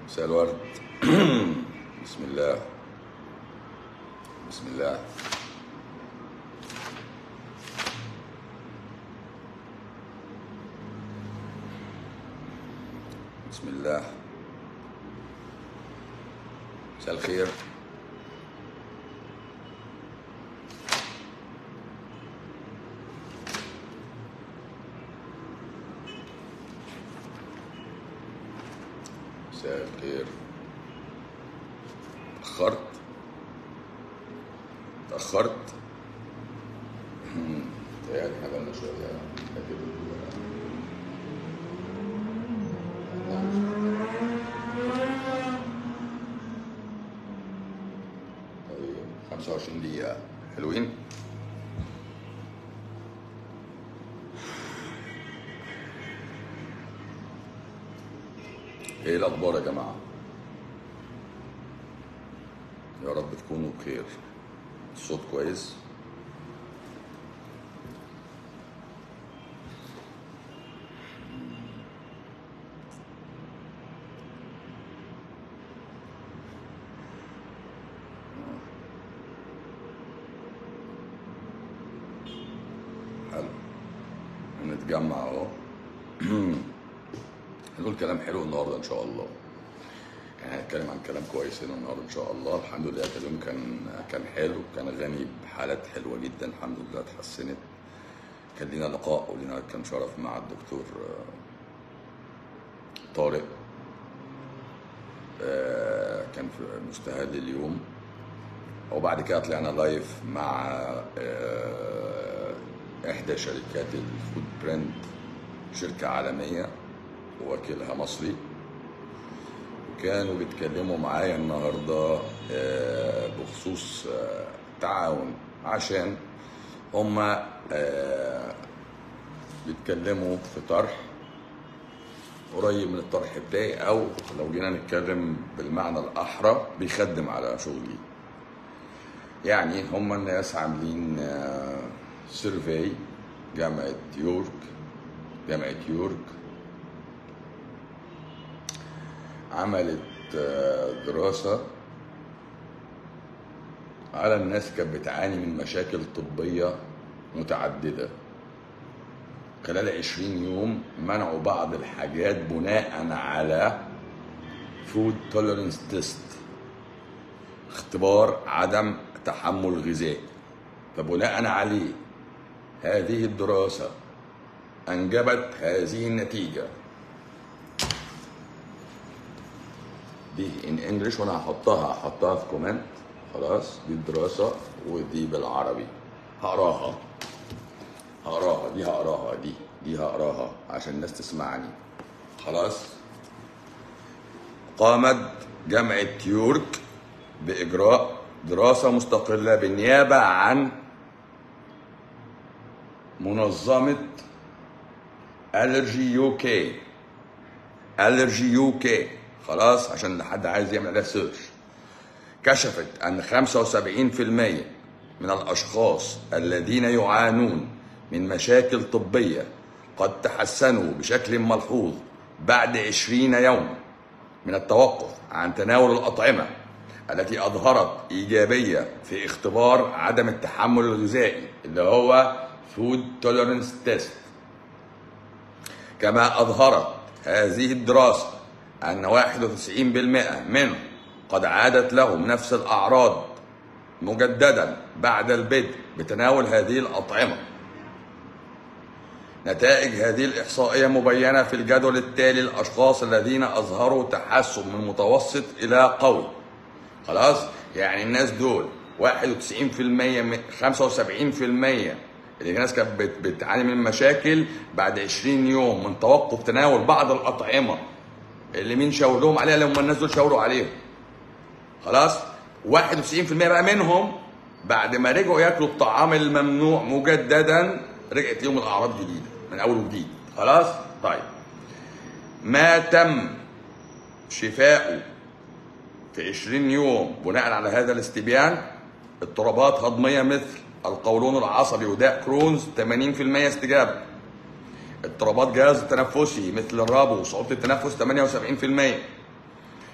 مساء الورد بسم الله بسم الله بسم الله مساء الخير مساء الخير تأخرت تأخرت يعني احنا بقالنا شوية لكن طيب 25 دقيقة حلوين ايه الأخبار يا جماعة يا رب تكونوا بخير الصوت كويس حلو نتجمع اهو هنقول كلام حلو النهارده ان شاء الله يعني هنتكلم عن كلام كويس هنا النهارده ان شاء الله الحمد لله اليوم كان كان حلو كان غني بحالات حلوه جدا الحمد لله اتحسنت كان لينا لقاء ولينا كان شرف مع الدكتور آه، طارق آه، كان في مستهل اليوم وبعد كده طلعنا لايف مع آه، احدى شركات الفود برنت شركه عالميه ووكيلها مصري كانوا بيتكلموا معايا النهارده آه، بخصوص آه، تعاون عشان هما آه، بيتكلموا في طرح قريب من الطرح بتاعي او لو جينا نتكلم بالمعنى الاحرى بيخدم على شغلي يعني هم الناس عاملين سيرفي جامعة يورك جامعة يورك عملت آه، دراسة على الناس كانت بتعاني من مشاكل طبية متعددة خلال 20 يوم منعوا بعض الحاجات بناء على فود توليرنس تيست اختبار عدم تحمل غذائي فبناء عليه هذه الدراسة أنجبت هذه النتيجة دي ان انجلش وانا هحطها هحطها في كومنت خلاص دي الدراسة ودي بالعربي هقراها هقراها دي هقراها دي دي هقراها عشان الناس تسمعني خلاص قامت جامعة يورك بإجراء دراسة مستقلة بالنيابة عن منظمة ألرجي يو كي ألرجي يو كي خلاص عشان حد عايز يعمل عليها سيرش كشفت أن 75% من الأشخاص الذين يعانون من مشاكل طبية قد تحسنوا بشكل ملحوظ بعد 20 يوما من التوقف عن تناول الأطعمة التي أظهرت إيجابية في اختبار عدم التحمل الغذائي اللي هو فود توليرنس تيست كما أظهرت هذه الدراسة أن 91% منهم قد عادت لهم نفس الأعراض مجددا بعد البدء بتناول هذه الأطعمة نتائج هذه الإحصائية مبينة في الجدول التالي الأشخاص الذين أظهروا تحسن من متوسط إلى قوي خلاص يعني الناس دول 91% من 75% اللي الناس كانت بت- بتعاني من مشاكل بعد 20 يوم من توقف تناول بعض الأطعمة اللي مين شاور لهم عليها اللي هم الناس دول شاوروا عليهم خلاص 91% بقى منهم بعد ما رجعوا ياكلوا الطعام الممنوع مجددا رجعت لهم الاعراض جديده من اول وجديد خلاص طيب ما تم شفاؤه في 20 يوم بناء على هذا الاستبيان اضطرابات هضميه مثل القولون العصبي وداء كرونز 80% استجابه اضطرابات جهاز التنفسي مثل الربو وصعوبه التنفس 78%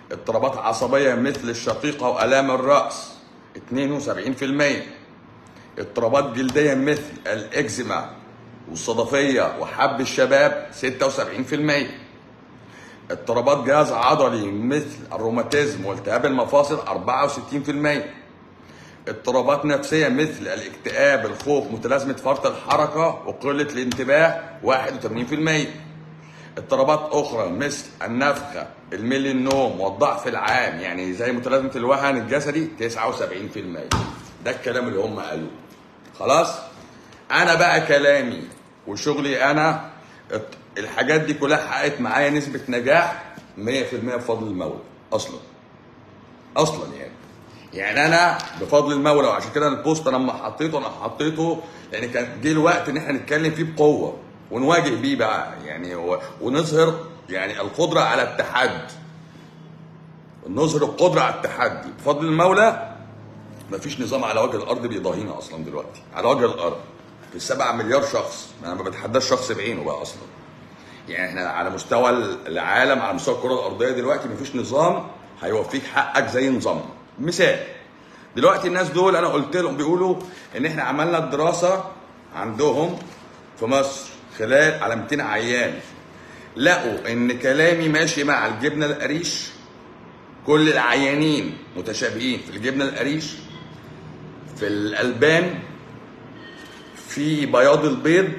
اضطرابات عصبيه مثل الشقيقه والام الراس 72% اضطرابات جلديه مثل الاكزيما والصدفيه وحب الشباب 76% اضطرابات جهاز عضلي مثل الروماتيزم والتهاب المفاصل 64% اضطرابات نفسيه مثل الاكتئاب الخوف متلازمه فرط الحركه وقله الانتباه 81% اضطرابات اخرى مثل النفخه الميل النوم والضعف العام يعني زي متلازمه الوهن الجسدي 79% ده الكلام اللي هم قالوه خلاص انا بقى كلامي وشغلي انا الت- الحاجات دي كلها حققت معايا نسبه نجاح 100% بفضل المولى اصلا اصلا يعني يعني انا بفضل المولى وعشان كده البوست أنا لما حطيته انا حطيته لان كان جه الوقت ان احنا نتكلم فيه بقوه ونواجه بيه بقى يعني و- ونظهر يعني القدره على التحدي نظهر القدره على التحدي بفضل المولى مفيش نظام على وجه الارض بيضاهينا اصلا دلوقتي على وجه الارض في السبعة مليار شخص انا ما بتحداش شخص بعينه بقى اصلا يعني احنا على مستوى العالم على مستوى الكره الارضيه دلوقتي مفيش نظام هيوفيك حقك زي نظامنا مثال دلوقتي الناس دول انا قلت لهم بيقولوا ان احنا عملنا الدراسه عندهم في مصر خلال على 200 عيان لقوا ان كلامي ماشي مع الجبنه القريش كل العيانين متشابهين في الجبنه القريش في الالبان في بياض البيض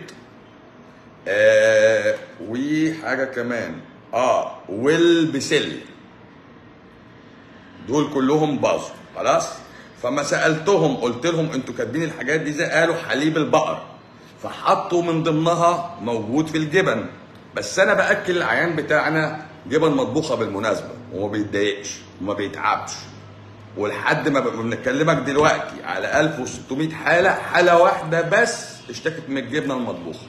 آه وحاجه كمان اه والبسل دول كلهم باظوا خلاص فما سالتهم قلت لهم انتوا كاتبين الحاجات دي زي قالوا حليب البقر فحطوا من ضمنها موجود في الجبن بس انا باكل العيان بتاعنا جبن مطبوخه بالمناسبه وما بيتضايقش وما بيتعبش ولحد ما ب- بنكلمك دلوقتي على 1600 حاله حاله واحده بس اشتكت من الجبنه المطبوخه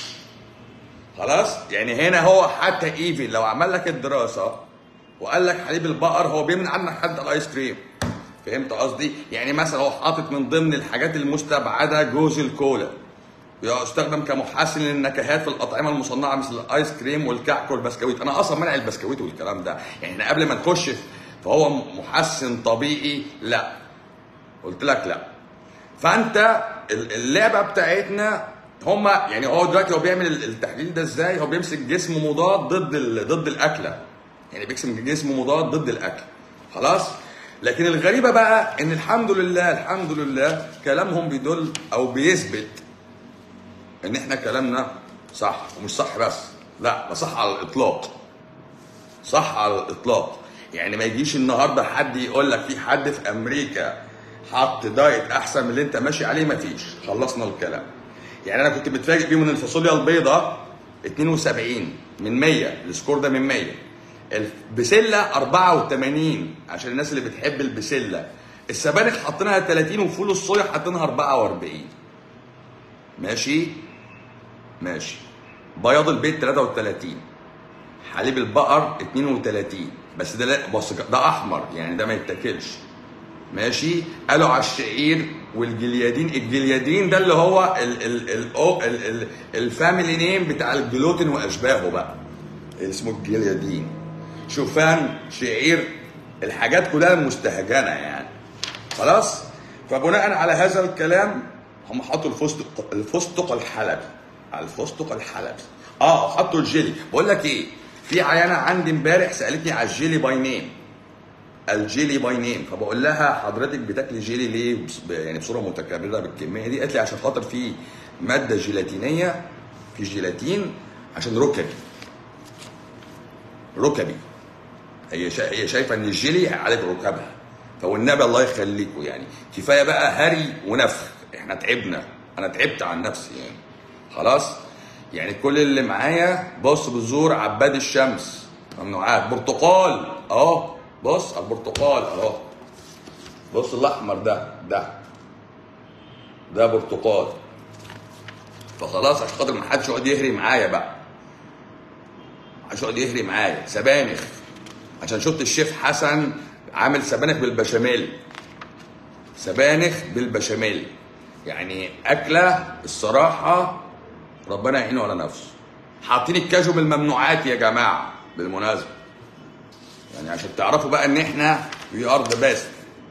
خلاص يعني هنا هو حتى ايفن لو عمل لك الدراسه وقال لك حليب البقر هو بيمنع عنك حتى الايس كريم فهمت قصدي يعني مثلا هو حاطط من ضمن الحاجات المستبعده جوز الكولا يستخدم كمحسن للنكهات في الاطعمه المصنعه مثل الايس كريم والكعك والبسكويت انا اصلا منع البسكويت والكلام ده يعني احنا قبل ما نخش في- فهو محسن طبيعي لا قلت لك لا فانت ال- اللعبه بتاعتنا هما يعني هو دلوقتي هو بيعمل ال- التحليل ده ازاي هو بيمسك جسم مضاد ضد ال- ضد الاكله يعني بيمسك جسم مضاد ضد الاكل خلاص لكن الغريبه بقى ان الحمد لله الحمد لله كلامهم بيدل او بيثبت ان احنا كلامنا صح ومش صح بس لا ده صح على الاطلاق صح على الاطلاق يعني ما يجيش النهارده حد يقول لك في حد في امريكا حط دايت احسن من اللي انت ماشي عليه مفيش خلصنا الكلام يعني انا كنت متفاجئ بيه من الفاصوليا البيضاء 72 من 100 السكور ده من 100 البسله 84 عشان الناس اللي بتحب البسله السبانخ حاطينها 30 وفول الصويا حاطينها 44 ماشي ماشي بياض البيض 33 حليب البقر 32 بس ده لا بص ده احمر يعني ده ما يتاكلش ماشي قالوا على الشعير والجليادين الجليادين ده اللي هو ال ال ال ال ال ال الفاميلي نيم بتاع الجلوتين واشباهه بقى اسمه الجليادين شوفان شعير الحاجات كلها مستهجنه يعني خلاص فبناء على هذا الكلام هم حطوا الفستق الفستق الحلبي على الفستق الحلبي اه حطوا الجيلي بقول لك ايه في عيانه عندي امبارح سالتني على الجيلي باي نيم الجيلي باي نيم فبقول لها حضرتك بتاكلي جيلي ليه بص- يعني بصوره متكرره بالكميه دي قالت لي عشان خاطر في ماده جيلاتينيه في جيلاتين عشان ركبي ركبي هي شا... هي شايفه ان الجيلي هيعالج ركبها فوالنبي الله يخليكم يعني كفايه بقى هري ونفخ احنا تعبنا انا تعبت عن نفسي يعني خلاص يعني كل اللي معايا بص بذور عباد الشمس ممنوعات برتقال اهو بص على البرتقال اهو بص الاحمر ده ده ده برتقال فخلاص عشان خاطر ما حدش يقعد يهري معايا بقى محدش يقعد يهري معايا سبانخ عشان شفت الشيف حسن عامل سبانخ بالبشاميل سبانخ بالبشاميل يعني اكله الصراحه ربنا يعينه على نفسه حاطين الكاجو بالممنوعات يا جماعه بالمناسبه يعني عشان تعرفوا بقى ان احنا وي ار ذا بيست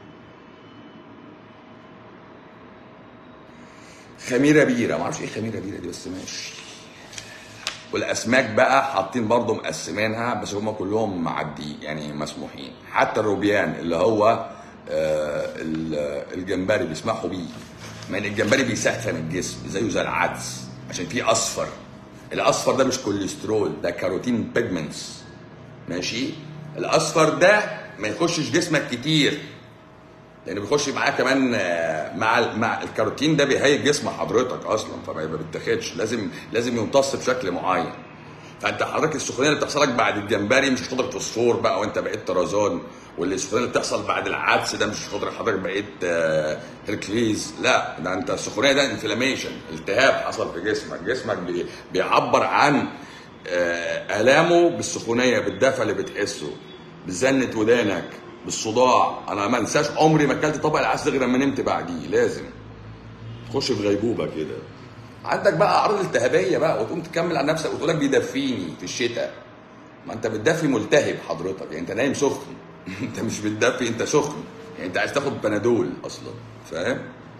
خميره بيره ما اعرفش ايه خميره بيره دي بس ماشي والاسماك بقى حاطين برضه مقسمينها بس هم كلهم معدي يعني مسموحين حتى الروبيان اللي هو آه، ال- الجمبري بيسمحوا بيه ما ان الجمبري بيسخن الجسم زيه زي العدس عشان فيه اصفر الاصفر ده مش كوليسترول ده كاروتين بيجمنتس ماشي الاصفر ده ما يخشش جسمك كتير لان بيخش معاه كمان آه، مع ال- مع الكاروتين ده بيهيج جسم حضرتك اصلا فما ما بيتاخدش لازم لازم يمتص بشكل معين فانت حضرتك السخونيه اللي بتحصل لك بعد الجمبري مش خضره فوسفور بقى وانت بقيت طرزان والسخونيه اللي بتحصل بعد العدس ده مش خضره حضرتك بقيت آه، هيركليز لا ده انت السخونيه ده انفلاميشن التهاب حصل في جسمك جسمك بي- بيعبر عن آه، الامه بالسخونيه بالدفى اللي بتحسه بزنه ودانك بالصداع انا ما انساش عمري ما اكلت طبق العسل غير لما نمت بعديه لازم تخش في غيبوبه كده عندك بقى اعراض التهابيه بقى وتقوم تكمل على نفسك وتقول لك بيدفيني في الشتاء ما انت بتدفي ملتهب حضرتك يعني انت نايم سخن انت مش بتدفي انت سخن يعني انت عايز تاخد بنادول اصلا فاهم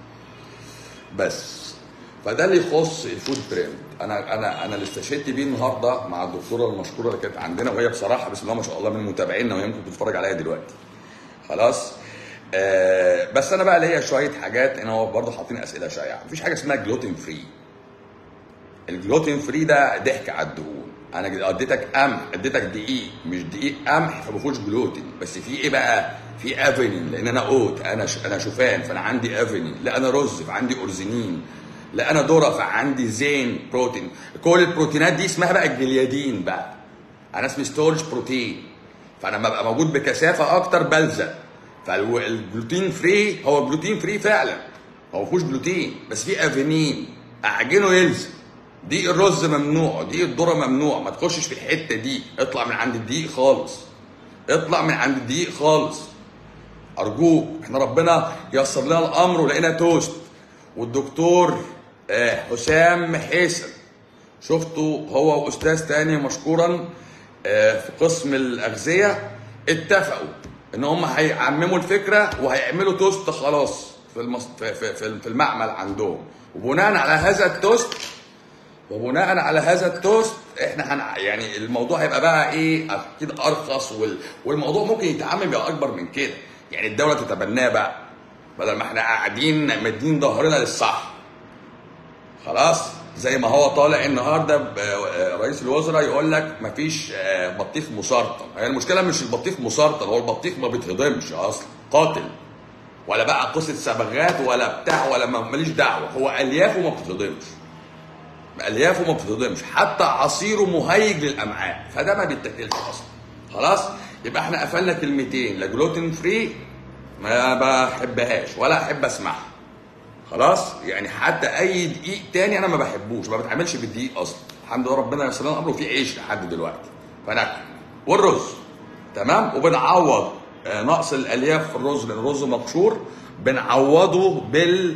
بس فده اللي يخص الفود برنت انا انا انا اللي استشهدت بيه النهارده مع الدكتوره المشكوره اللي كانت عندنا وهي بصراحه بسم الله ما شاء الله من متابعينا وهي ممكن تتفرج عليا دلوقتي خلاص آه بس انا بقى ليا شويه حاجات انا هو برضه حاطين اسئله شائعه مفيش حاجه اسمها جلوتين فري الجلوتين فري ده ضحك على الدهون انا اديتك قمح اديتك دقيق مش دقيق قمح فما فيهوش جلوتين بس في ايه بقى في افينين لان انا اوت انا ش... انا شوفان فانا عندي افينين لا انا رز فعندي اورزينين لا انا ذره فعندي زين بروتين كل البروتينات دي اسمها بقى الجليادين بقى انا اسمي ستورج بروتين فانا لما ابقى موجود بكثافه اكتر بلزق فالجلوتين فري هو جلوتين فري فعلا هو ما فيهوش جلوتين بس فيه افينين اعجنه يلزق دقيق الرز ممنوع دقيق الذره ممنوع ما تخشش في الحته دي اطلع من عند الدقيق خالص اطلع من عند الدقيق خالص ارجوك احنا ربنا يسر لنا الامر ولقينا توست والدكتور آه، حسام حيسن شفته هو واستاذ تاني مشكورا آه، في قسم الاغذيه اتفقوا ان هم هيعمموا الفكره وهيعملوا توست خلاص في المص... في, في, في في المعمل عندهم وبناء على هذا التوست وبناء على هذا التوست احنا هن يعني الموضوع هيبقى بقى ايه اكيد ارخص وال... والموضوع ممكن يتعمم يبقى اكبر من كده يعني الدوله تتبناه بقى بدل ما احنا قاعدين مدين ظهرنا للصح خلاص زي ما هو طالع النهارده ب- آه، رئيس الوزراء يقول لك مفيش آه، بطيخ مسرطن هي المشكله مش البطيخ مسرطن هو البطيخ ما بيتهضمش اصلا قاتل ولا بقى قصه صبغات ولا بتاع ولا ما- ماليش دعوه هو اليافه ما بتتهضمش اليافه ما بتتهضمش حتى عصيره مهيج للامعاء فده ما بيتاكلش اصلا خلاص يبقى احنا قفلنا كلمتين لا جلوتين فري ما بحبهاش ولا احب اسمعها خلاص يعني حتى اي دقيق تاني انا ما بحبوش ما بتعملش بالدقيق اصلا الحمد لله ربنا يسر لنا الامر وفي عيش لحد دلوقتي فناكل والرز تمام وبنعوض آه، نقص الالياف في الرز لان الرز مقشور بنعوضه بال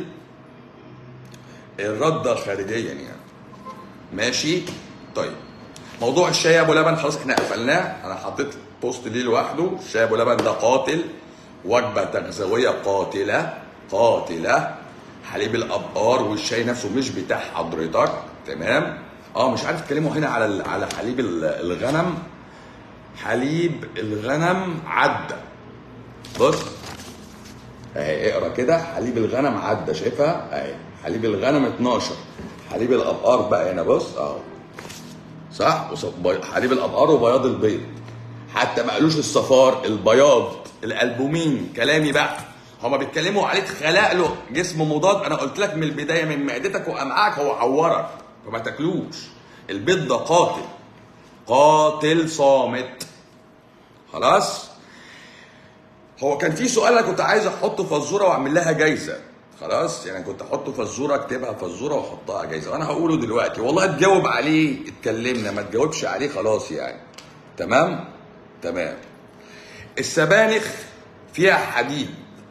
الرده خارجيا يعني ماشي طيب موضوع الشاي ابو لبن خلاص احنا قفلناه انا حطيت بوست ليه لوحده الشاي ابو لبن ده قاتل وجبه تغذويه قاتله قاتله حليب الابقار والشاي نفسه مش بتاع حضرتك تمام اه مش عارف تكلموا هنا على ال- على حليب ال- الغنم حليب الغنم عدى بص اهي اقرا كده حليب الغنم عدى شايفها اهي حليب الغنم 12 حليب الابقار بقى هنا بص اهو صح وص- بي- حليب الابقار وبياض البيض حتى ما قالوش الصفار البياض الالبومين كلامي بقى هما بيتكلموا عليك خلق له جسم مضاد انا قلت لك من البدايه من معدتك وامعائك هو عورك فما تاكلوش البيض ده قاتل قاتل صامت خلاص هو كان في سؤال انا كنت عايز احطه فزوره واعمل لها جايزه خلاص يعني كنت احطه فزوره اكتبها فزوره واحطها جايزه وانا هقوله دلوقتي والله تجاوب عليه اتكلمنا ما تجاوبش عليه خلاص يعني تمام تمام السبانخ فيها حديد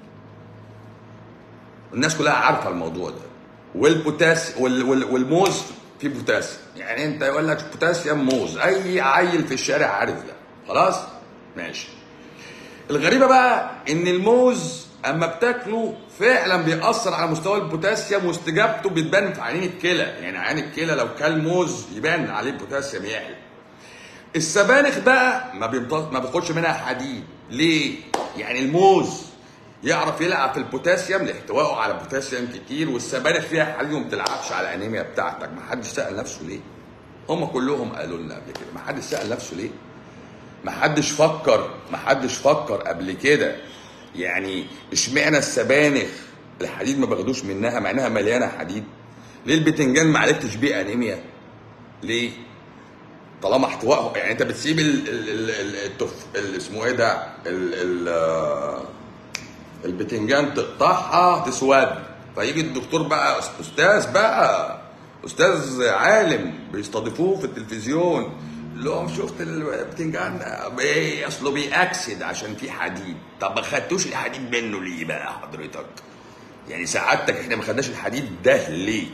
الناس كلها عارفه الموضوع ده والبوتاس وال وال والموز فيه بوتاسيوم يعني انت يقول لك بوتاسيوم موز اي عيل في الشارع عارف ده خلاص ماشي الغريبه بقى ان الموز اما بتاكله فعلا بيأثر على مستوى البوتاسيوم واستجابته بتبان في عينين الكلى يعني عين الكلى لو كل موز يبان عليه البوتاسيوم يعلى السبانخ بقى ما بيمتص... ما بياخدش منها حديد ليه يعني الموز يعرف يلعب في البوتاسيوم لاحتوائه على بوتاسيوم كتير والسبانخ فيها حديد وما بتلعبش على الانيميا بتاعتك ما حدش سأل نفسه ليه هم كلهم قالوا لنا قبل كده ما حدش سأل نفسه ليه ما حدش فكر ما حدش فكر قبل كده يعني اشمعنى السبانخ الحديد ما باخدوش منها مع انها مليانه حديد ليه البتنجان ما عرفتش بيه انيميا ليه طالما احتوائه يعني انت بتسيب ال ال ال ال التف... ال اسمه ايه ده ال ال آه، البتنجان تقطعها تسود فيجي الدكتور بقى استاذ بقى استاذ عالم بيستضيفوه في التلفزيون لهم شفت البتنجان ايه اصله بيأكسد عشان في حديد طب ما خدتوش الحديد منه ليه بقى حضرتك يعني سعادتك احنا ما خدناش الحديد ده ليه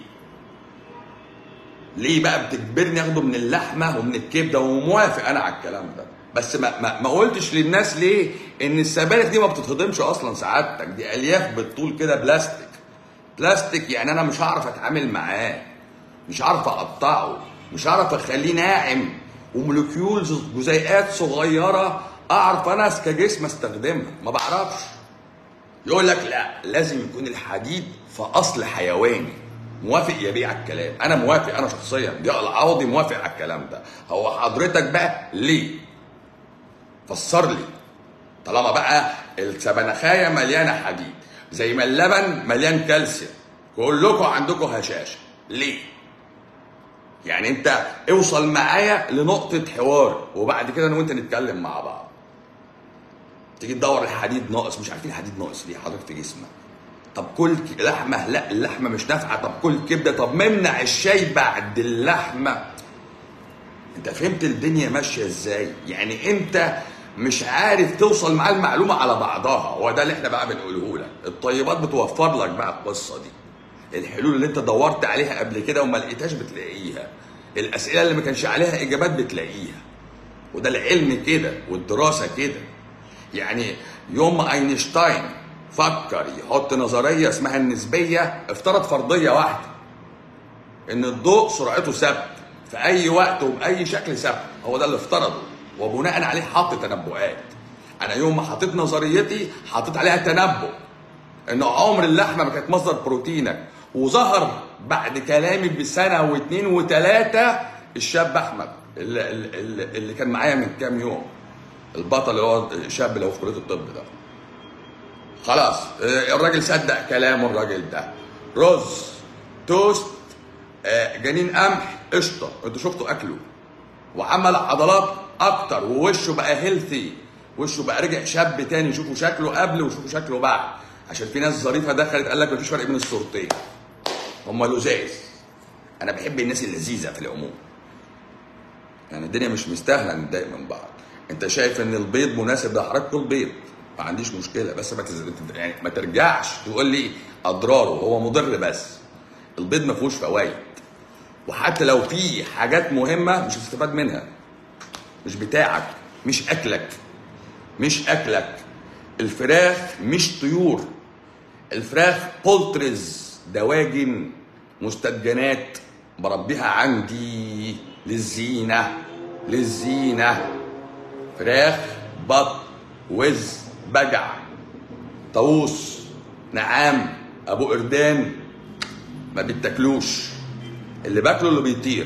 ليه بقى بتجبرني اخده من اللحمه ومن الكبده وموافق انا على الكلام ده بس ما, ما, ما قلتش للناس ليه ان السبانخ دي ما بتتهضمش اصلا سعادتك دي الياف بالطول كده بلاستيك بلاستيك يعني انا مش هعرف اتعامل معاه مش هعرف اقطعه مش هعرف اخليه ناعم ومولكيولز جزيئات صغيره اعرف انا كجسم استخدمها ما بعرفش يقول لك لا لازم يكون الحديد في اصل حيواني موافق يا بيه على الكلام انا موافق انا شخصيا ضياء العوضي موافق على الكلام ده هو حضرتك بقى ليه فسر لي طالما بقى السبنخايه مليانه حديد زي ما اللبن مليان كالسيوم كلكم عندكم هشاشه ليه يعني انت اوصل معايا لنقطه حوار وبعد كده انا وانت نتكلم مع بعض تيجي تدور الحديد ناقص مش عارفين الحديد ناقص ليه حضرتك في جسمك طب كل ك- لحمه لا اللحمه مش نافعه طب كل كبده طب ممنع الشاي بعد اللحمه انت فهمت الدنيا ماشيه ازاي يعني انت مش عارف توصل معاه المعلومه على بعضها هو ده اللي احنا بقى بنقوله لك الطيبات بتوفر لك بقى القصه دي الحلول اللي انت دورت عليها قبل كده وما لقيتهاش بتلاقيها الاسئله اللي ما كانش عليها اجابات بتلاقيها وده العلم كده والدراسه كده يعني يوم ما اينشتاين فكر يحط نظريه اسمها النسبيه افترض فرضيه واحده ان الضوء سرعته ثابت في اي وقت وباي شكل ثابت هو ده اللي افترضه وبناء عليه حط تنبؤات انا يوم ما حطيت نظريتي حطيت عليها تنبؤ ان عمر اللحمه ما كانت مصدر بروتينك وظهر بعد كلامي بسنه واثنين وثلاثه الشاب احمد اللي, اللي, اللي كان معايا من كام يوم البطل اللي هو الشاب اللي هو في كليه الطب ده خلاص آه، الراجل صدق كلامه الراجل ده رز توست آه، جنين قمح قشطه انتوا شفتوا اكله وعمل عضلات اكتر ووشه بقى هيلثي وشه بقى رجع شاب تاني شوفوا شكله قبل وشوفوا شكله بعد عشان في ناس ظريفه دخلت قال لك مفيش فرق بين الصورتين هم لزاز انا بحب الناس اللذيذه في العموم يعني الدنيا مش مستاهله نتضايق من بعض انت شايف ان البيض مناسب لحضرتك كل بيض ما عنديش مشكله بس ما تز... يعني ما ترجعش تقول لي اضراره هو مضر بس البيض ما فيهوش فوائد وحتى لو في حاجات مهمه مش هتستفاد منها مش بتاعك مش اكلك مش اكلك الفراخ مش طيور الفراخ بولترز دواجن مستدجنات بربيها عندي للزينة للزينة فراخ بط وز بجع طاووس نعام ابو قردان ما بيتاكلوش اللي باكله اللي بيطير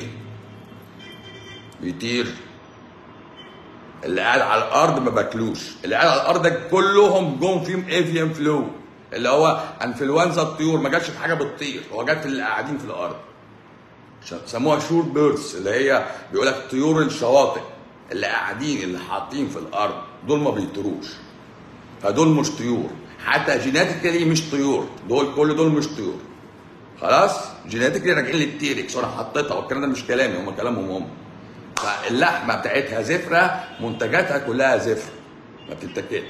بيطير اللي قاعد على الارض ما باكلوش اللي قاعد على الارض ده كلهم جم فيهم افيان فلو اللي هو انفلونزا الطيور ما جاتش في حاجه بتطير هو جت في اللي قاعدين في الارض عشان سموها شور بيردز اللي هي بيقول لك طيور الشواطئ اللي قاعدين اللي حاطين في الارض دول ما بيطيروش فدول مش طيور حتى جيناتيكالي مش طيور دول كل دول مش طيور خلاص جيناتيكالي راجعين للتيركس وانا حطيتها والكلام ده مش كلامي هم كلامهم هم فاللحمه بتاعتها زفره منتجاتها كلها زفر ما بتتاكلش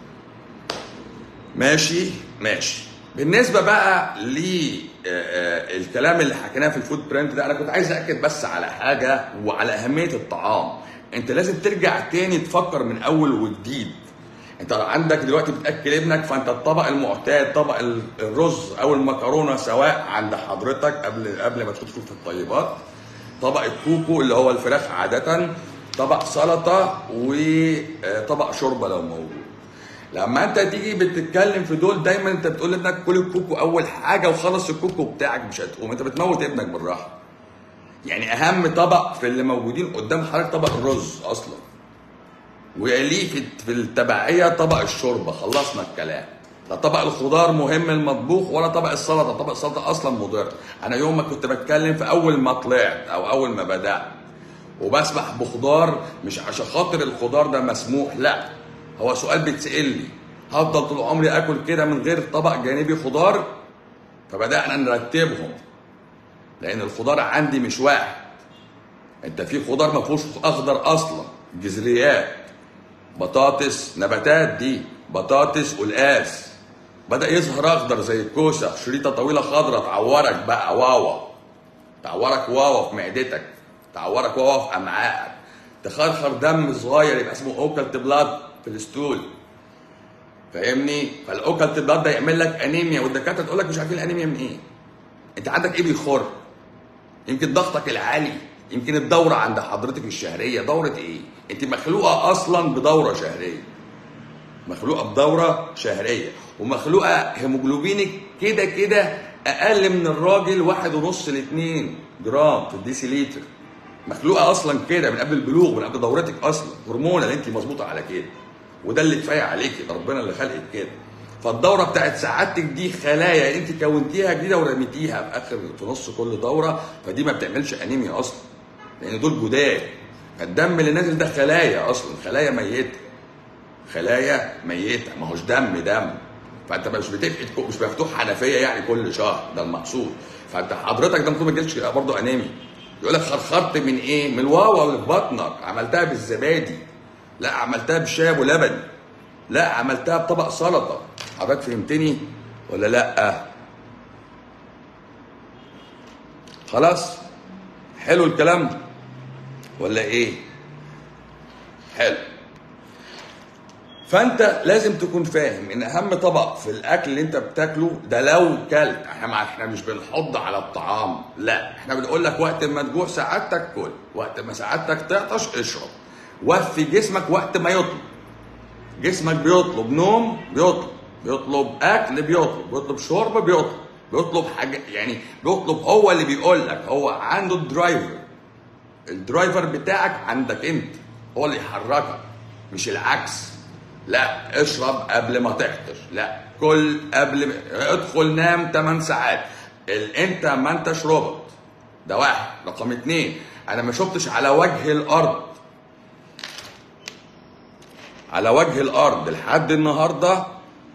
ماشي ماشي بالنسبه بقى للكلام اللي حكيناه في الفود برنت ده انا كنت عايز اكد بس على حاجه وعلى اهميه الطعام انت لازم ترجع تاني تفكر من اول وجديد انت عندك دلوقتي بتاكل ابنك فانت الطبق المعتاد طبق ال- الرز او المكرونه سواء عند حضرتك قبل قبل ما تدخل في الطيبات طبق الكوكو اللي هو الفراخ عاده طبق سلطه وطبق شوربه لو موجود لما انت تيجي بتتكلم في دول دايما انت بتقول لابنك كل الكوكو اول حاجه وخلص الكوكو بتاعك مش هتقوم انت بتموت ابنك بالراحه يعني اهم طبق في اللي موجودين قدام حضرتك طبق الرز اصلا ويليه في في التبعيه طبق الشوربه خلصنا الكلام لا طبق الخضار مهم المطبوخ ولا طبق السلطه طبق السلطه اصلا مضر انا يوم ما كنت بتكلم في اول ما طلعت او اول ما بدات وبسمح بخضار مش عشان خاطر الخضار ده مسموح لا هو سؤال بيتسال لي هفضل طول عمري اكل كده من غير طبق جانبي خضار فبدانا نرتبهم لان الخضار عندي مش واحد انت في خضار ما فيهوش اخضر اصلا جذريات بطاطس نباتات دي بطاطس قلقاس بدا يظهر اخضر زي الكوسه شريطه طويله خضراء تعورك بقى واوا تعورك واوا في معدتك تعورك واوا في امعائك تخرخر دم صغير يبقى اسمه اوكلت بلاد في الستول فاهمني فالاوكلت بلاد ده يعمل لك انيميا والدكاتره تقول لك مش عارفين الانيميا من ايه انت عندك ايه بيخر يمكن ضغطك العالي يمكن الدورة عند حضرتك الشهرية دورة ايه؟ انت مخلوقة اصلا بدورة شهرية مخلوقة بدورة شهرية ومخلوقة هيموجلوبينك كده كده اقل من الراجل واحد ونص لاتنين جرام في الديسيليتر مخلوقة اصلا كده من قبل البلوغ من قبل دورتك اصلا هرمون اللي انت مظبوطة على كده وده اللي كفاية عليكي ده ربنا اللي خلقك كده فالدورة بتاعت سعادتك دي خلايا انت كونتيها جديدة ورميتيها في اخر في نص كل دورة فدي ما بتعملش انيميا اصلا لان دول جداد فالدم اللي نازل ده خلايا اصلا خلايا ميته خلايا ميته ما هوش دم دم فانت مش بتفقد كو- مش مفتوح حنفيه يعني كل شهر ده المقصود فانت حضرتك ده ممكن ما تجيلش برضه انيميا يقول لك خرخرت من ايه؟ من الواوا اللي في بطنك عملتها بالزبادي لا عملتها بشاي ابو لبن لا عملتها بطبق سلطه حضرتك فهمتني ولا لا؟ خلاص حلو الكلام ولا ايه حلو فانت لازم تكون فاهم ان اهم طبق في الاكل اللي انت بتاكله ده لو كلت احنا مع احنا مش بنحض على الطعام لا احنا بنقول لك وقت ما تجوع سعادتك كل وقت ما سعادتك تعطش اشرب وفي جسمك وقت ما يطلب جسمك بيطلب نوم بيطلب بيطلب اكل بيطلب بيطلب شرب بيطلب بيطلب حاجه يعني بيطلب هو اللي بيقول لك هو عنده الدرايفر الدرايفر بتاعك عندك انت هو اللي يحركك مش العكس لا اشرب قبل ما تفطر لا كل قبل ما ادخل نام 8 ساعات ال- انت ما انتش روبوت ده واحد رقم اتنين انا ما شفتش على وجه الارض على وجه الارض لحد النهارده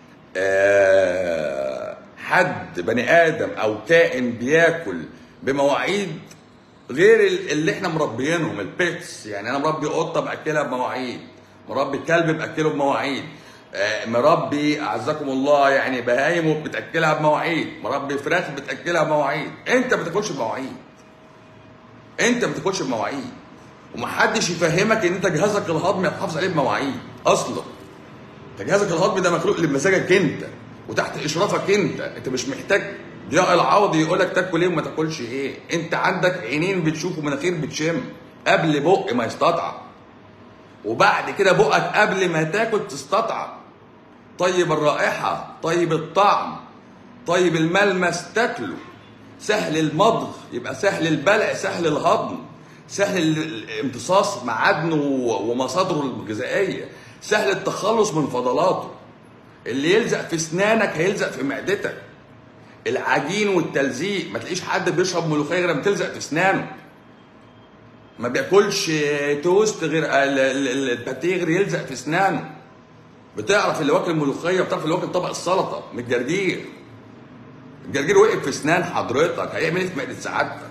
آه، حد بني ادم او كائن بياكل بمواعيد غير ال- اللي احنا مربيينهم البيتس يعني انا مربي قطه باكلها بمواعيد مربي كلب باكله بمواعيد آه، مربي اعزكم الله يعني بهايم بتاكلها بمواعيد مربي فراخ بتاكلها بمواعيد انت ما بتاكلش بمواعيد انت ما بتاكلش بمواعيد ومحدش يفهمك ان انت جهازك الهضمي هتحافظ عليه بمواعيد اصلا انت جهازك الهضمي ده مخلوق لمزاجك انت وتحت اشرافك انت انت مش محتاج ضياء العوضي يقول لك تاكل ايه وما تاكلش ايه انت عندك عينين بتشوف ومناخير بتشم قبل بق ما يستطعم وبعد كده بقك قبل ما تاكل تستطعم طيب الرائحه طيب الطعم طيب الملمس تاكله سهل المضغ يبقى سهل البلع سهل الهضم سهل ال- الامتصاص معادنه و- ومصادره الغذائيه سهل التخلص من فضلاته اللي يلزق في اسنانك هيلزق في معدتك العجين والتلزيق ما تلاقيش حد بيشرب ملوخيه غير لما تلزق في اسنانه ما بياكلش توست غير ال- ال- ال- الباتيه غير يلزق في اسنانه بتعرف اللي واكل ملوخيه بتعرف اللي واكل طبق السلطه من الجرجير الجرجير وقف في اسنان حضرتك هيعمل ايه في معده سعادتك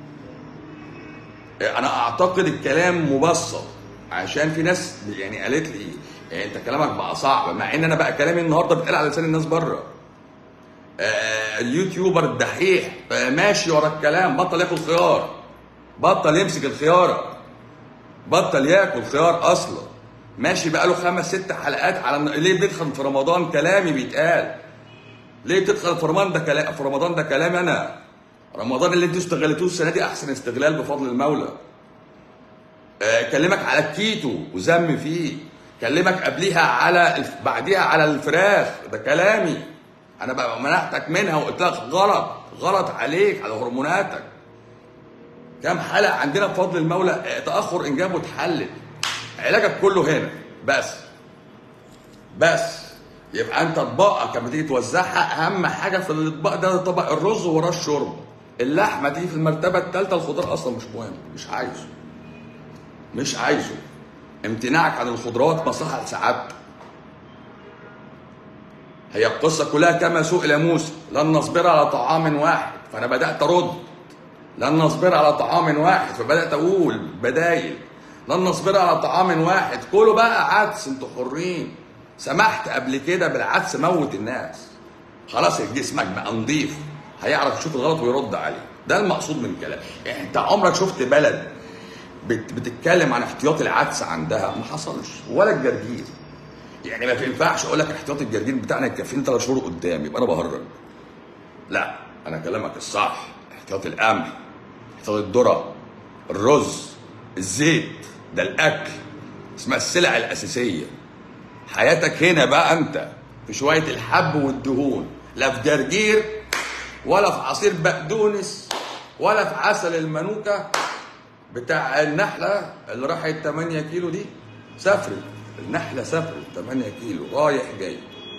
انا اعتقد الكلام مبسط عشان في ناس يعني قالت لي يعني انت كلامك بقى صعب مع ان انا بقى كلامي النهارده بيتقال على لسان الناس بره آه، اليوتيوبر الدحيح آه، ماشي ورا الكلام بطل ياكل خيار بطل يمسك الخياره بطل ياكل خيار اصلا ماشي بقى له خمس ست حلقات على ليه بيدخل في رمضان كلامي بيتقال ليه بتدخل في رمضان ده كلام في رمضان ده كلام انا رمضان اللي انتوا استغلتوه السنه دي احسن استغلال بفضل المولى آه، كلمك على الكيتو وذم فيه كلمك قبليها على الف... بعديها على الفراخ ده كلامي انا بقى منعتك منها وقلت لك غلط غلط عليك على هرموناتك كام حلقه عندنا بفضل المولى آه، تاخر انجاب واتحلت علاجك كله هنا بس بس يبقى انت اطباقك لما تيجي توزعها اهم حاجه في الاطباق ده طبق الرز وراه الشرب اللحمه تيجي في المرتبه الثالثه الخضار اصلا مش مهم مش عايزه مش عايزه امتناعك عن الخضروات مصلحه لسعادتك هي القصه كلها كما سئل موسى لن نصبر على طعام واحد فانا بدات ارد لن نصبر على طعام واحد فبدات اقول بدايل لن نصبر على طعام واحد كلوا بقى عدس انتوا حرين سمحت قبل كده بالعدس موت الناس خلاص جسمك بقى نضيف هيعرف يشوف الغلط ويرد عليه ده المقصود من الكلام يعني انت عمرك شفت بلد بت- بتتكلم عن احتياط العدس عندها ما حصلش ولا الجرجير يعني ما ينفعش اقول لك احتياط الجرجير بتاعنا يكفيني ثلاث شهور قدام يبقى انا بهرج لا انا كلامك الصح احتياط القمح احتياط الذره الرز الزيت ده الاكل اسمها السلع الاساسيه حياتك هنا بقى انت في شويه الحب والدهون لا في جرجير ولا في عصير بقدونس ولا في عسل المانوكا بتاع النحله اللي راحت 8 كيلو دي سافرت النحله سافرت 8 كيلو رايح جاي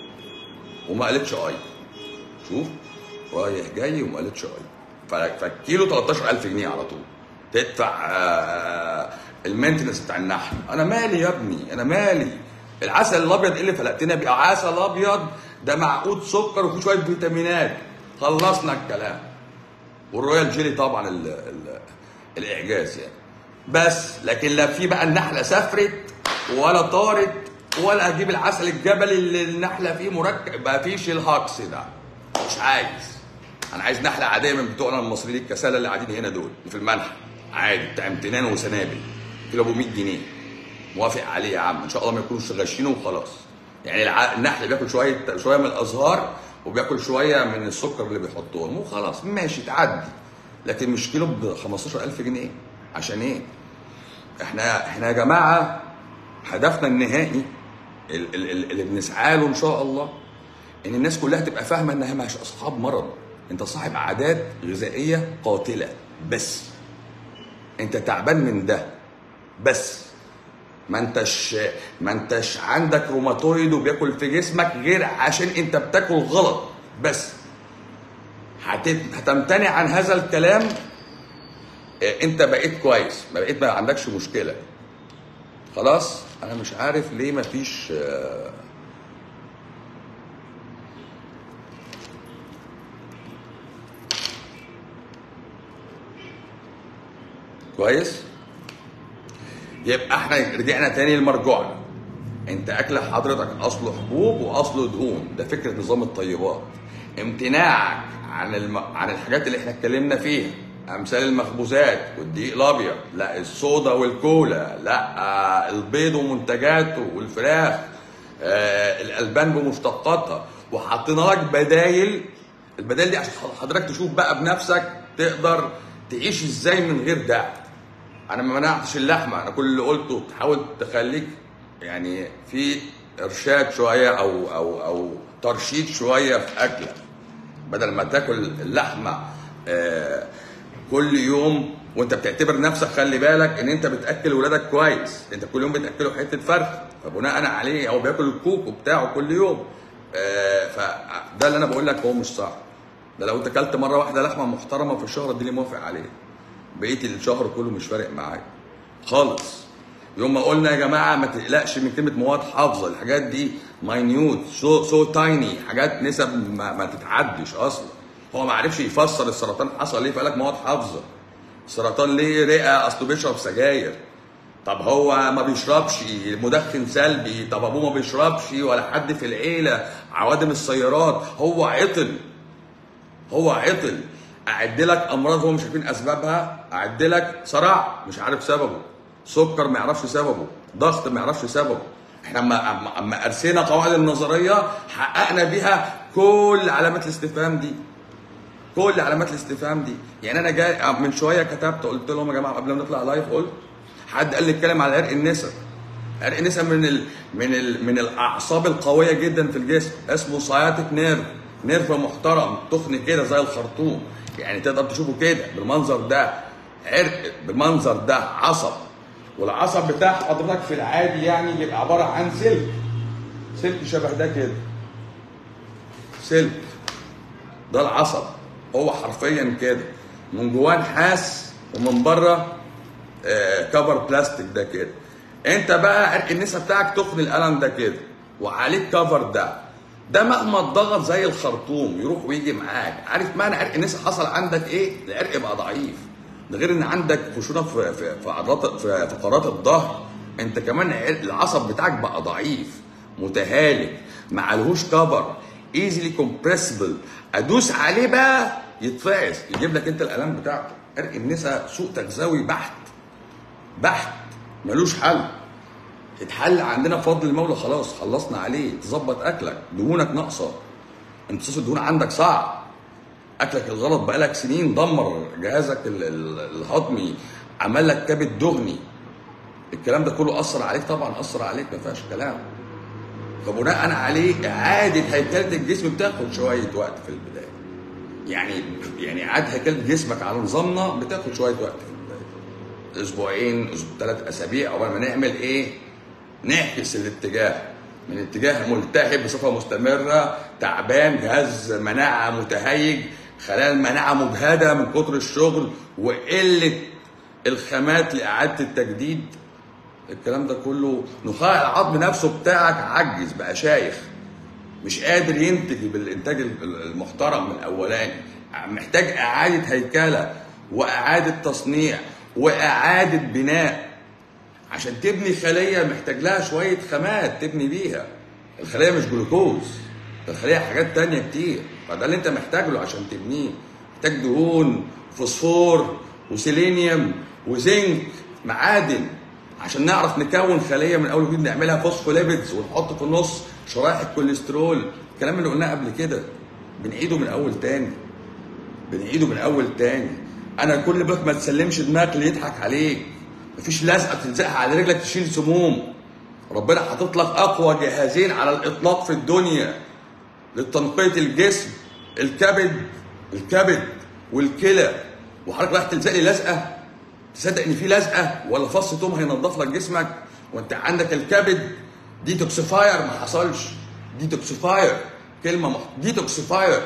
وما قالتش اي شوف رايح جاي وما قالتش اي ف- فالكيلو 13000 جنيه على طول تدفع آه، المينتنس بتاع النحل انا مالي يا ابني انا مالي العسل الابيض إيه اللي فلقتنا بيه عسل ابيض ده معقود سكر وفيه شويه فيتامينات خلصنا الكلام والرويال جيلي طبعا ال ال الاعجاز يعني بس لكن لا في بقى النحله سافرت ولا طارت ولا اجيب العسل الجبلي اللي النحله فيه مركب ما فيش الهكس ده مش عايز انا عايز نحله عاديه من بتوعنا المصريين الكسالى اللي قاعدين هنا دول اللي في المنحى عادي بتاع امتنان وسنابل كيلو ابو 100 جنيه موافق عليه يا عم ان شاء الله ما يكونوش غاشينه وخلاص يعني الع- النحل بياكل شويه شويه من الازهار وبياكل شويه من السكر اللي بيحطوهم وخلاص ماشي تعدي لكن مش كيلو ب 15000 جنيه عشان ايه؟ احنا احنا يا جماعه هدفنا النهائي ال- ال- ال- اللي بنسعى له ان شاء الله ان الناس كلها تبقى فاهمه انها مش اصحاب مرض انت صاحب عادات غذائيه قاتله بس انت تعبان من ده بس ما انتش ما انتش عندك روماتويد وبياكل في جسمك غير عشان انت بتاكل غلط بس هت- هتمتنع عن هذا الكلام اه، انت بقيت كويس ما بقيت ما عندكش مشكله خلاص انا مش عارف ليه ما فيش اه، كويس يبقى احنا رجعنا تاني لمرجوعنا انت اكل حضرتك اصله حبوب واصله دهون ده فكره نظام الطيبات امتناعك عن الم... عن الحاجات اللي احنا اتكلمنا فيها امثال المخبوزات والدقيق الابيض لا الصودا والكولا لا آه، البيض ومنتجاته والفراخ آه الالبان بمشتقاتها وحطينا لك بدايل البدايل دي عشان حضرتك تشوف بقى بنفسك تقدر تعيش ازاي من غير ده انا ما منعتش اللحمه انا كل اللي قلته تحاول تخليك يعني في ارشاد شويه او او او ترشيد شويه في اكلك بدل ما تاكل اللحمه آه كل يوم وانت بتعتبر نفسك خلي بالك ان انت بتاكل ولادك كويس انت كل يوم بتاكله حته فرخ فبناء عليه هو بياكل الكوكو بتاعه كل يوم آه فده اللي انا بقول لك هو مش صح ده لو انت اكلت مره واحده لحمه محترمه في الشهر دي اللي موافق عليه بقيت الشهر كله مش فارق معاك خالص يوم ما قلنا يا جماعه ما تقلقش من كلمه مواد حافظه الحاجات دي ماينيوت سو سو تايني حاجات نسب ما, ما تتعدش اصلا هو ما عرفش يفسر السرطان حصل ليه فقال لك مواد حافظه السرطان ليه رئه اصله بيشرب سجاير طب هو ما بيشربش مدخن سلبي طب ابوه ما بيشربش ولا حد في العيله عوادم السيارات هو عطل هو عطل اعد لك امراض هو مش عارفين اسبابها اعد لك صرع مش عارف سببه سكر ما يعرفش سببه ضغط ما يعرفش سببه احنا اما اما اما ارسينا قواعد النظريه حققنا بيها كل علامات الاستفهام دي كل علامات الاستفهام دي يعني انا جاي من شويه كتبت قلت لهم يا جماعه قبل ما نطلع لايف قلت حد قال لي اتكلم على عرق النسا عرق النسا من ال من ال من الاعصاب القويه جدا في الجسم اسمه ساياتيك نيرف نيرف محترم تخن كده زي الخرطوم يعني تقدر تشوفه كده بالمنظر ده عرق بالمنظر ده عصب والعصب بتاع حضرتك في العادي يعني بيبقى عباره عن سلك سلك شبه ده كده سلك ده العصب هو حرفيا كده من جواه نحاس ومن بره آه كفر بلاستيك ده كده انت بقى عرق النسا بتاعك تخن القلم ده كده وعليك كفر ده ده مهما اتضغط زي الخرطوم يروح ويجي معاك عارف معنى عرق النسا حصل عندك ايه العرق بقى ضعيف ده غير ان عندك خشونه في في في عضلات في فقرات الظهر انت كمان العصب بتاعك بقى ضعيف متهالك ما عليهوش كفر ايزلي كومبريسبل ادوس عليه بقى يتفعس يجيب لك انت الالام بتاعته عرق النسا سوء تغذوي بحت بحت ملوش حل اتحل عندنا بفضل المولى خلاص خلصنا عليه تظبط اكلك دهونك ناقصه امتصاص الدهون عندك صعب اكلك الغلط بقالك سنين دمر جهازك الهضمي عمل لك كبد دهني الكلام ده كله اثر عليك طبعا اثر عليك ما فيهاش كلام فبناء عليه اعاده هيكله الجسم بتاخد شويه وقت في البدايه يعني يعني اعاده هيكله جسمك على نظامنا بتاخد شويه وقت في البدايه اسبوعين ثلاث اسابيع اول ما نعمل ايه نعكس الاتجاه من اتجاه ملتهب بصفه مستمره تعبان جهاز مناعه متهيج خلايا المناعه مجهده من كتر الشغل وقله الخامات لاعاده التجديد الكلام ده كله نخاع العظم نفسه بتاعك عجز بقى شايخ مش قادر ينتج بالانتاج المحترم من الاولاني محتاج اعاده هيكله واعاده تصنيع واعاده بناء عشان تبني خليه محتاج لها شويه خامات تبني بيها الخليه مش جلوكوز ده الخليه حاجات تانية كتير فده اللي انت محتاج له عشان تبنيه محتاج دهون فوسفور وسيلينيوم وزنك معادن عشان نعرف نكون خليه من اول وجديد نعملها فوسفوليبيدز ونحط في النص شرائح الكوليسترول الكلام اللي قلناه قبل كده بنعيده من اول تاني بنعيده من اول تاني انا كل بالك ما تسلمش دماغك اللي يضحك عليك مفيش لزقه تلزقها على رجلك تشيل سموم ربنا حاطط لك اقوى جهازين على الاطلاق في الدنيا لتنقيه الجسم الكبد الكبد والكلى وحضرتك رايح تلزق لي لزقه تصدق ان في لزقه ولا فص توم هينضف لك جسمك وانت عندك الكبد ديتوكسيفاير ما حصلش ديتوكسيفاير كلمه مح... ديتوكسيفاير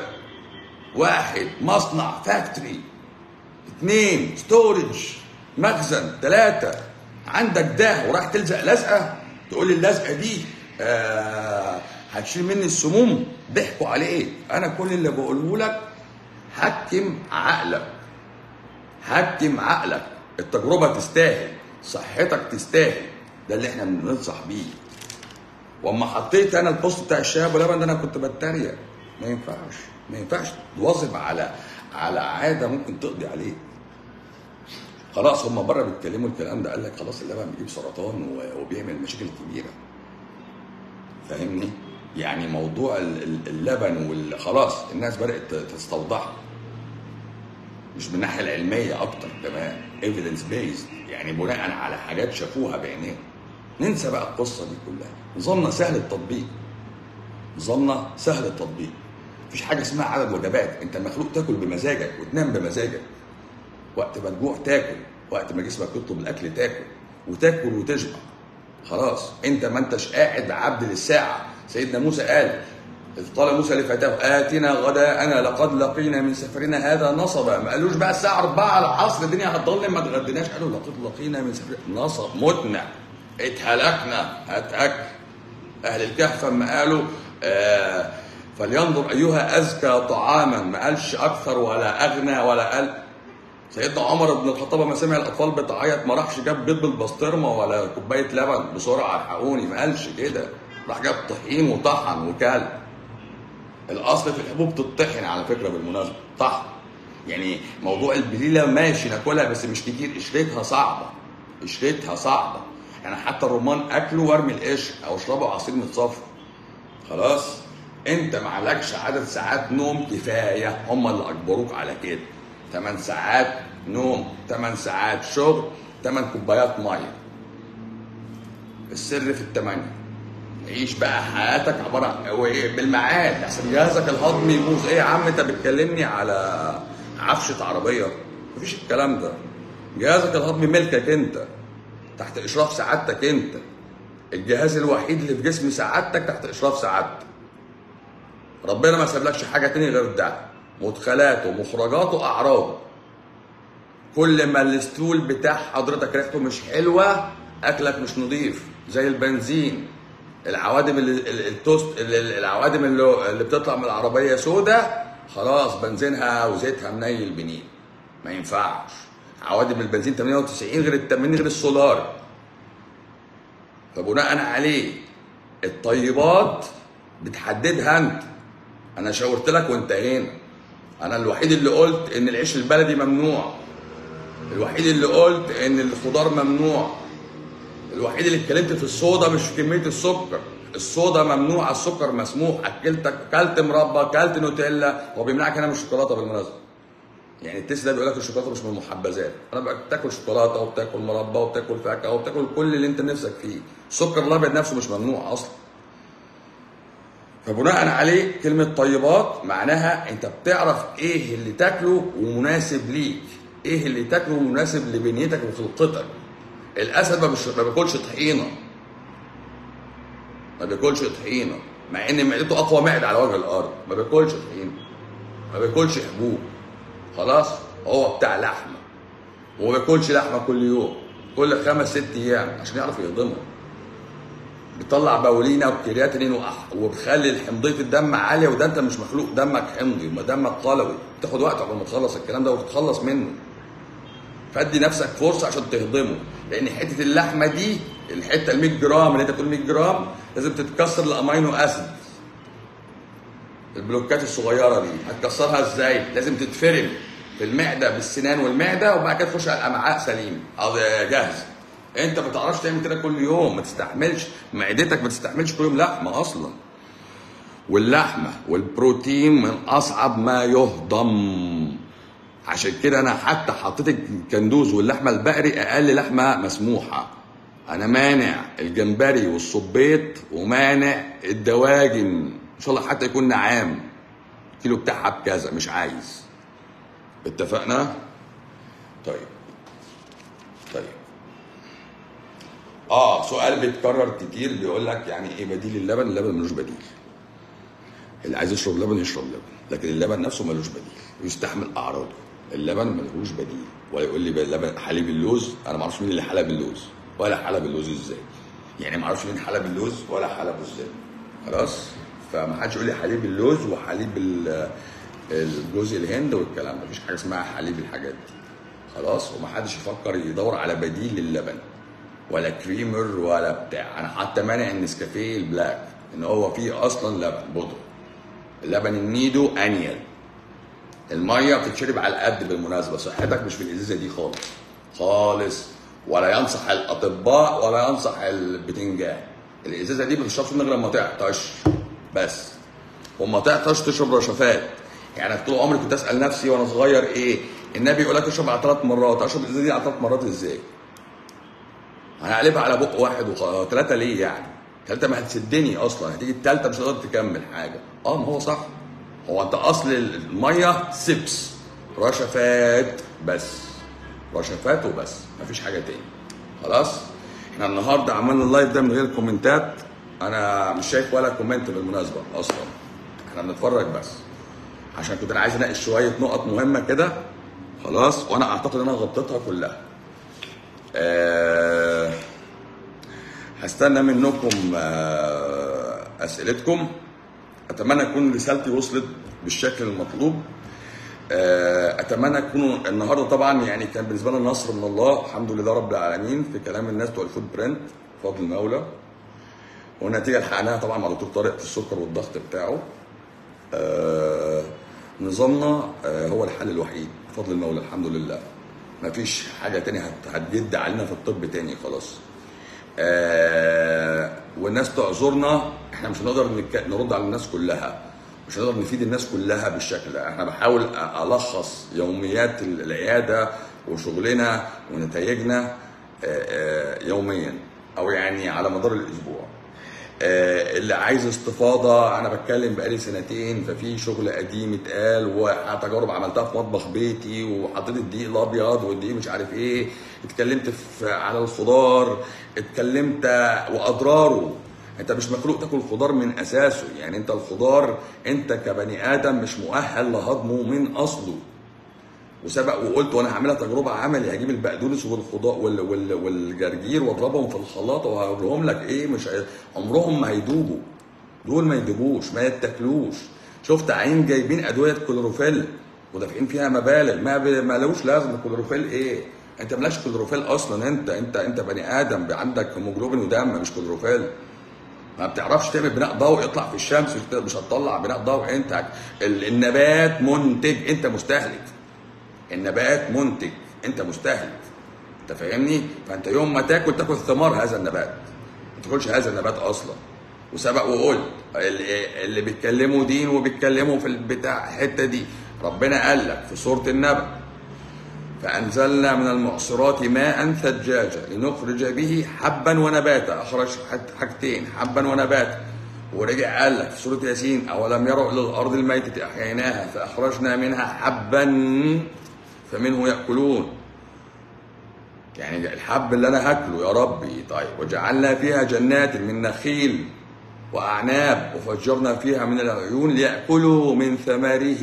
واحد مصنع فاكتوري اثنين ستورج مخزن ثلاثة عندك ده وراح تلزق لزقة تقول لي اللزقة دي آه هتشيل مني السموم ضحكوا عليه انا كل اللي بقوله لك حكم عقلك حكم عقلك التجربة تستاهل صحتك تستاهل ده اللي احنا بننصح بيه واما حطيت انا البوست بتاع الشاي ولبن ده انا كنت بتريق ما ينفعش ما ينفعش تواظب على على عاده ممكن تقضي عليك خلاص هم بره بيتكلموا الكلام ده قال لك خلاص اللبن بيجيب سرطان وبيعمل مشاكل كبيره فاهمني يعني موضوع اللبن وال خلاص الناس بدات تستوضحه مش من الناحيه العلميه اكتر كمان ايفيدنس بيزد يعني بناء على حاجات شافوها بعينيهم ننسى بقى القصه دي كلها نظامنا سهل التطبيق نظامنا سهل التطبيق مفيش حاجه اسمها عدد وجبات انت مخلوق تاكل بمزاجك وتنام بمزاجك وقت ما تجوع تاكل وقت ما جسمك يطلب الاكل تاكل وتاكل وتشبع خلاص انت ما انتش قاعد عبد للساعه سيدنا موسى قال إذ قال موسى لفتاه آتنا غداءنا لقد لقينا من سفرنا هذا نصبا ما قالوش بقى الساعة 4 العصر الدنيا هتضلم ما تغديناش قالوا لقد لقينا من سفرنا نصب متنا اتهلكنا هات أكل أهل الكهف لما قالوا آه فلينظر أيها أزكى طعاما ما قالش أكثر ولا أغنى ولا قال سيدنا عمر بن الخطاب لما سمع الاطفال بتعيط ما راحش جاب بيض بالبسطرمه ولا كوبايه لبن بسرعه الحقوني ما قالش كده راح جاب طحين وطحن وكل الاصل في الحبوب تطحن على فكره بالمناسبه طحن يعني موضوع البليله ماشي ناكلها بس مش كتير قشرتها صعبه قشرتها صعبه يعني حتى الرمان اكله وارمي القشر او اشربه عصير متصفى خلاص انت معلكش عدد ساعات نوم كفايه هم اللي اجبروك على كده 8 ساعات نوم 8 ساعات شغل 8 كوبايات ميه السر في الثمانيه عيش بقى حياتك عباره عن وإيه؟ بالمعاد احسن جهازك الهضمي يبوظ ايه يا عم انت بتكلمني على عفشه عربيه مفيش الكلام ده جهازك الهضمي ملكك انت تحت اشراف سعادتك انت الجهاز الوحيد اللي في جسم سعادتك تحت اشراف سعادتك ربنا ما سابلكش حاجه تاني غير ده مدخلاته مخرجاته اعراضه كل ما الستول بتاع حضرتك ريحته مش حلوه اكلك مش نظيف زي البنزين العوادم اللي ال- التوست ال- ال- العوادم اللي, اللي بتطلع من العربيه سودة خلاص بنزينها وزيتها منيل بنين ما ينفعش عوادم البنزين 98 غير ال 80 غير السولار فبناء عليه الطيبات بتحددها انت انا شاورت لك وانتهينا انا الوحيد اللي قلت ان العيش البلدي ممنوع الوحيد اللي قلت ان الخضار ممنوع الوحيد اللي اتكلمت في الصودا مش في كميه السكر الصودا ممنوع السكر مسموح اكلتك اكلت مربى اكلت نوتيلا هو بيمنعك هنا من الشوكولاته بالمناسبه يعني التست ده بيقول لك الشوكولاته مش من المحبذات انا بقى بتاكل شوكولاته وبتاكل مربى وبتاكل فاكهه وبتاكل كل اللي انت نفسك فيه السكر الابيض نفسه مش ممنوع اصلا فبناء عليه كلمة طيبات معناها انت بتعرف ايه اللي تاكله ومناسب ليك ايه اللي تاكله ومناسب لبنيتك وخلقتك الاسد ما بيش- ما بياكلش طحينه ما بياكلش طحينه مع ان معدته اقوى معده على وجه الارض ما بياكلش طحينه ما بياكلش حبوب خلاص هو بتاع لحمه وما بياكلش لحمه كل يوم كل خمس ست ايام عشان يعرف يهضمها بتطلع باولينا وكرياتينين وأح- وبتخلي حمضيه الدم عاليه وده انت مش مخلوق دمك حمضي ما دمك قلوي بتاخد وقت قبل ما تخلص الكلام ده وتتخلص منه فادي نفسك فرصه عشان تهضمه لان حته اللحمه دي الحته ال 100 جرام اللي انت بتقول 100 جرام لازم تتكسر لامينو اسيد البلوكات الصغيره دي هتكسرها ازاي؟ لازم تتفرم في المعده بالسنان والمعده وبعد كده تخش على الامعاء سليم او جاهز انت ما تعرفش تعمل كده كل يوم ما تستحملش معدتك ما تستحملش كل يوم لحمه اصلا واللحمه والبروتين من اصعب ما يهضم عشان كده انا حتى حطيت الكندوز واللحمه البقري اقل لحمه مسموحه انا مانع الجمبري والصبيط ومانع الدواجن ان شاء الله حتى يكون نعام الكيلو بتاعها بكذا مش عايز اتفقنا طيب طيب اه سؤال بيتكرر كتير بيقول لك يعني ايه بديل اللبن اللبن ملوش بديل اللي عايز يشرب لبن يشرب لبن لكن اللبن نفسه ملوش بديل ويستحمل اعراضه اللبن ملوش بديل ولا يقول لي لبن حليب اللوز انا ما اعرفش مين اللي حلب اللوز ولا حلب اللوز ازاي يعني ما اعرفش مين حلب اللوز ولا حلبه ازاي خلاص فما حدش يقول لي حليب اللوز وحليب ال- الجوز الهند والكلام ده مفيش حاجه اسمها حليب الحاجات دي خلاص وما حدش يفكر يدور على بديل للبن ولا كريمر ولا بتاع انا حتى مانع النسكافيه البلاك ان هو فيه اصلا لبن بودره اللبن النيدو انيل الميه بتتشرب على القد بالمناسبه صحتك مش في الازازه دي خالص خالص ولا ينصح الاطباء ولا ينصح البتنجان الازازه دي ما تشربش منها غير لما تعطش بس وما تعطش تشرب رشفات يعني طول عمري كنت اسال نفسي وانا صغير ايه النبي يقول لك اشرب على ثلاث مرات اشرب الازازه دي على ثلاث مرات ازاي؟ هنقلبها على بق واحد وخ... ثلاثه ليه يعني؟ ثلاثه ما هتسدني اصلا هتيجي الثالثه مش هتقدر تكمل حاجه اه ما هو صح هو انت اصل الميه سبس رشفات بس رشفات وبس مفيش حاجه تاني خلاص احنا النهارده عملنا اللايف ده من غير كومنتات انا مش شايف ولا كومنت بالمناسبه اصلا احنا بنتفرج بس عشان كنت انا عايز اناقش شويه نقط مهمه كده خلاص وانا اعتقد ان انا غطيتها كلها أه هستنى منكم آه، اسئلتكم اتمنى تكون رسالتي وصلت بالشكل المطلوب آه، اتمنى تكونوا النهارده طبعا يعني كان بالنسبه لنا نصر من الله الحمد لله رب العالمين في كلام الناس بتوع الفود برنت بفضل المولى والنتيجه لحقناها طبعا مع دكتور طارق في السكر والضغط بتاعه آه، نظامنا آه، هو الحل الوحيد بفضل المولى الحمد لله مفيش حاجه تانية هت- هتجد علينا في الطب تاني خلاص آه والناس تعذرنا احنا مش هنقدر نك- نرد على الناس كلها مش هنقدر نفيد الناس كلها بالشكل ده احنا بحاول أ- الخص يوميات ال- العياده وشغلنا ونتائجنا آه، آه، يوميا او يعني على مدار الاسبوع آه، اللي عايز استفاضه انا بتكلم بقالي سنتين ففي شغل قديم اتقال وتجارب عملتها في مطبخ بيتي وحطيت الدقيق الابيض والدقيق مش عارف ايه اتكلمت في على الخضار اتكلمت واضراره انت مش مخلوق تاكل خضار من اساسه يعني انت الخضار انت كبني ادم مش مؤهل لهضمه من اصله وسبق وقلت وانا هعملها تجربه عملي هجيب البقدونس والخضار وال وال والجرجير واضربهم في الخلاطه وهقولهم لك ايه مش هي- عمرهم ما هيدوبوا دول ما يدوبوش ما يتاكلوش شفت عين جايبين ادويه كلوروفيل ودافعين فيها مبالغ ما ب... ما لهوش لازمه كلوروفيل ايه انت ملاش كلوروفيل اصلا انت انت انت بني ادم عندك هيموجلوبين ودم مش كلوروفيل ما بتعرفش تعمل بناء ضوئي يطلع في الشمس مش هتطلع بناء ضوئي انت ال- النبات منتج انت مستهلك النبات منتج انت مستهلك انت فاهمني فانت يوم ما تاكل تاكل ثمار هذا النبات ما تاكلش هذا النبات اصلا وسبق وقلت اللي اللي بيتكلموا دين وبيتكلموا في البتاع الحته دي ربنا قال لك في سوره النبأ فأنزلنا من المعصرات ماء ثجاجا لنخرج به حبا ونباتا أخرج حت- حاجتين حبا ونباتا ورجع قال لك في سورة ياسين أولم يروا إلى الأرض الميتة أحييناها فأخرجنا منها حبا فمنه يأكلون يعني الحب اللي أنا هاكله يا ربي طيب وجعلنا فيها جنات من نخيل وأعناب وفجرنا فيها من العيون ليأكلوا من ثمره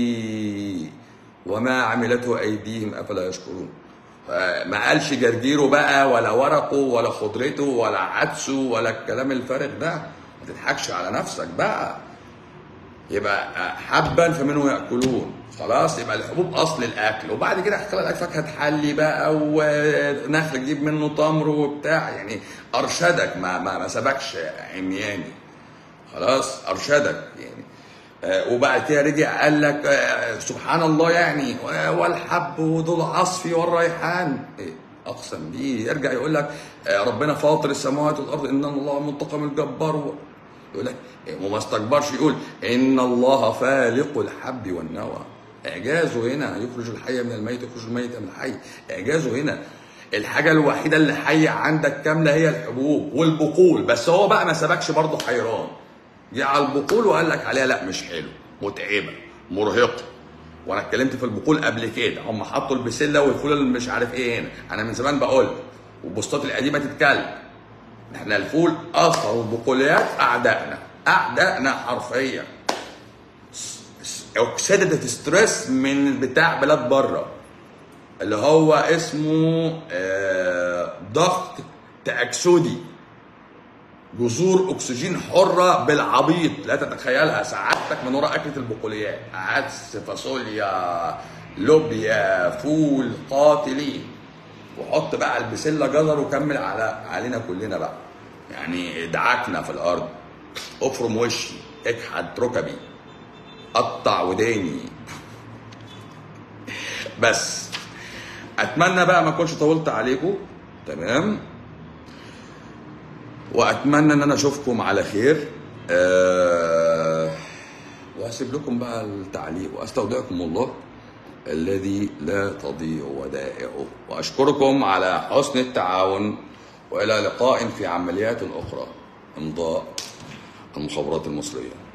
وما عملته أيديهم أفلا يشكرون ما قالش جرجيره بقى ولا ورقه ولا خضرته ولا عدسه ولا الكلام الفارغ ده ما تضحكش على نفسك بقى يبقى حبا فمنه ياكلون خلاص يبقى الحبوب اصل الاكل وبعد كده خلال لك فاكهه تحلي بقى ونخل تجيب منه تمر وبتاع يعني ارشدك ما ما, ما سبكش عمياني خلاص ارشدك يعني آه، وبعد كده رجع قال لك آه، سبحان الله يعني آه، والحب وذو العصف والريحان إيه، اقسم بيه يرجع يقول لك آه، ربنا فاطر السماوات والارض ان الله منتقم الجبار يقول لك إيه، وما استكبرش يقول ان الله فالق الحب والنوى اعجازه هنا يخرج الحي من الميت يخرج الميت من الحي اعجازه هنا الحاجه الوحيده اللي حيه عندك كامله هي الحبوب والبقول بس هو بقى ما سبكش برضه حيران جه على البقول وقال لك عليها لا مش حلو متعبه مرهقه وانا اتكلمت في البقول قبل كده هم حطوا البسله والفول اللي مش عارف ايه هنا انا من زمان بقول والبوستات القديمه تتكلم احنا الفول اثر البقوليات اعدائنا اعدائنا حرفيا اوكسيديتيف ستريس من بتاع بلاد بره اللي هو اسمه آه، ضغط تاكسدي جذور اكسجين حره بالعبيط لا تتخيلها سعادتك من وراء اكله البقوليات عدس فاصوليا لوبيا فول قاتلين وحط بقى البسله جزر وكمل على علينا كلنا بقى يعني ادعكنا في الارض افرم وشي اكحد ركبي قطع وداني بس اتمنى بقى ما اكونش طولت عليكم تمام واتمنى ان انا اشوفكم على خير أه وهسيب لكم بقى التعليق واستودعكم الله الذي لا تضيع ودائعه واشكركم على حسن التعاون والى لقاء في عمليات اخرى امضاء المخابرات المصريه